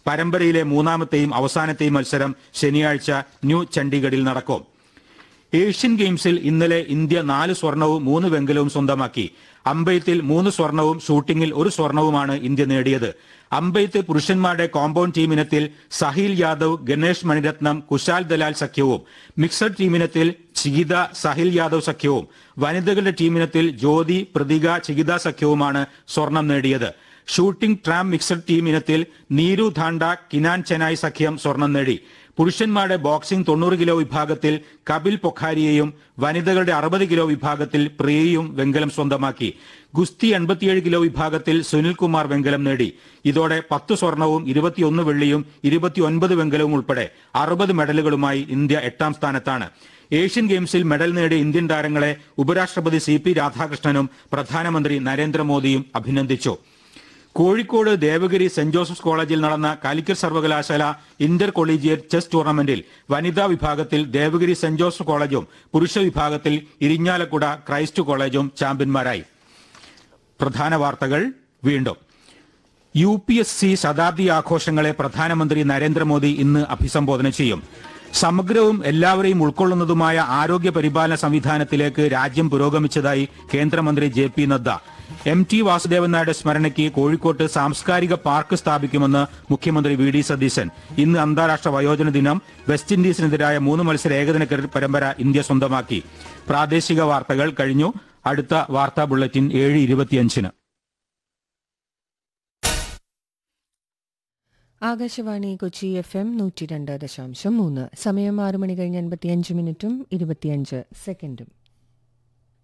പരമ്പരയിലെ മൂന്നാമത്തെയും അവസാനത്തെയും മത്സരം ശനിയാഴ്ച ന്യൂ ചണ്ഡീഗഡിൽ നടക്കും ഏഷ്യൻ ഗെയിംസിൽ ഇന്നലെ ഇന്ത്യ നാല് സ്വർണവും മൂന്ന് വെങ്കലവും സ്വന്തമാക്കി അമ്പെയ്ത്തിൽ മൂന്ന് സ്വർണവും ഷൂട്ടിംഗിൽ ഒരു സ്വർണവുമാണ് ഇന്ത്യ നേടിയത് അമ്പെയ്ത്ത് പുരുഷന്മാരുടെ കോമ്പൌണ്ട് ടീമിനത്തിൽ സഹീൽ യാദവ് ഗണേഷ് മണിരത്നം കുശാൽ ദലാൽ സഖ്യവും മിക്സഡ് ടീമിനത്തിൽ ചികിത സഹിൽ യാദവ് സഖ്യവും വനിതകളുടെ ടീമിനത്തിൽ ജ്യോതി പ്രതിക ചികിത സഖ്യവുമാണ് സ്വർണം നേടിയത് ഷൂട്ടിംഗ് ട്രാം മിക്സഡ് ടീം ഇനത്തിൽ നീരു ധാണ്ട കിനാൻ ചെനായ് സഖ്യം സ്വർണം നേടി പുരുഷന്മാരുടെ ബോക്സിംഗ് തൊണ്ണൂറ് കിലോ വിഭാഗത്തിൽ കപിൽ പൊഖാരിയെയും വനിതകളുടെ അറുപത് കിലോ വിഭാഗത്തിൽ പ്രിയയും വെങ്കലം സ്വന്തമാക്കി ഗുസ്തി എൺപത്തിയേഴ് കിലോ വിഭാഗത്തിൽ സുനിൽകുമാർ വെങ്കലം നേടി ഇതോടെ പത്ത് സ്വർണവും ഇരുപത്തിയൊന്ന് വെള്ളിയും ഇരുപത്തിയൊൻപത് വെങ്കലവും ഉൾപ്പെടെ അറുപത് മെഡലുകളുമായി ഇന്ത്യ എട്ടാം സ്ഥാനത്താണ് ഏഷ്യൻ ഗെയിംസിൽ മെഡൽ നേടിയ ഇന്ത്യൻ താരങ്ങളെ ഉപരാഷ്ട്രപതി സി പി രാധാകൃഷ്ണനും പ്രധാനമന്ത്രി നരേന്ദ്രമോദിയും അഭിനന്ദിച്ചു കോഴിക്കോട് ദേവഗിരി സെന്റ് ജോസഫ്സ് കോളേജിൽ നടന്ന കാലിക്കറ്റ് സർവകലാശാല ഇന്റർ കൊളീജിയറ്റ് ചെസ് ടൂർണമെന്റിൽ വനിതാ വിഭാഗത്തിൽ ദേവഗിരി സെന്റ് ജോസഫ് കോളേജും പുരുഷ വിഭാഗത്തിൽ ഇരിഞ്ഞാലക്കുട ക്രൈസ്റ്റ് കോളേജും ചാമ്പ്യന്മാരായി പ്രധാന വാർത്തകൾ വീണ്ടും യു പി എസ് സി ശതാബ്ദി ആഘോഷങ്ങളെ പ്രധാനമന്ത്രി നരേന്ദ്രമോദി ഇന്ന് അഭിസംബോധന ചെയ്യും സമഗ്രവും എല്ലാവരെയും ഉൾക്കൊള്ളുന്നതുമായ ആരോഗ്യ പരിപാലന സംവിധാനത്തിലേക്ക് രാജ്യം പുരോഗമിച്ചതായി കേന്ദ്രമന്ത്രി J P Nadda M T Vasudevan നായരുടെ സ്മരണയ്ക്ക് കോഴിക്കോട്ട് സാംസ്കാരിക പാർക്ക് സ്ഥാപിക്കുമെന്ന് മുഖ്യമന്ത്രി വി ഡി സതീശൻ ഇന്ന് അന്താരാഷ്ട്ര വയോജന ദിനം വെസ്റ്റ് ഇൻഡീസിനെതിരായ മൂന്ന് മത്സര ഏകദിന ക്രിക്കറ്റ് പരമ്പര ഇന്ത്യ സ്വന്തമാക്കി പ്രാദേശിക വാർത്തകൾ കഴിഞ്ഞു അടുത്ത വാർത്താ ബുള്ളറ്റിൻ ഏഴ് ഇരുപത്തിയഞ്ചിന് ആകാശവാണി കൊച്ചി എഫ് എം നൂറ്റി രണ്ട് ദശാംശം മൂന്ന് സമയം ആറ് മണി കഴിഞ്ഞ് അൻപത്തിയഞ്ച് മിനിറ്റും ഇരുപത്തിയഞ്ച് സെക്കൻഡും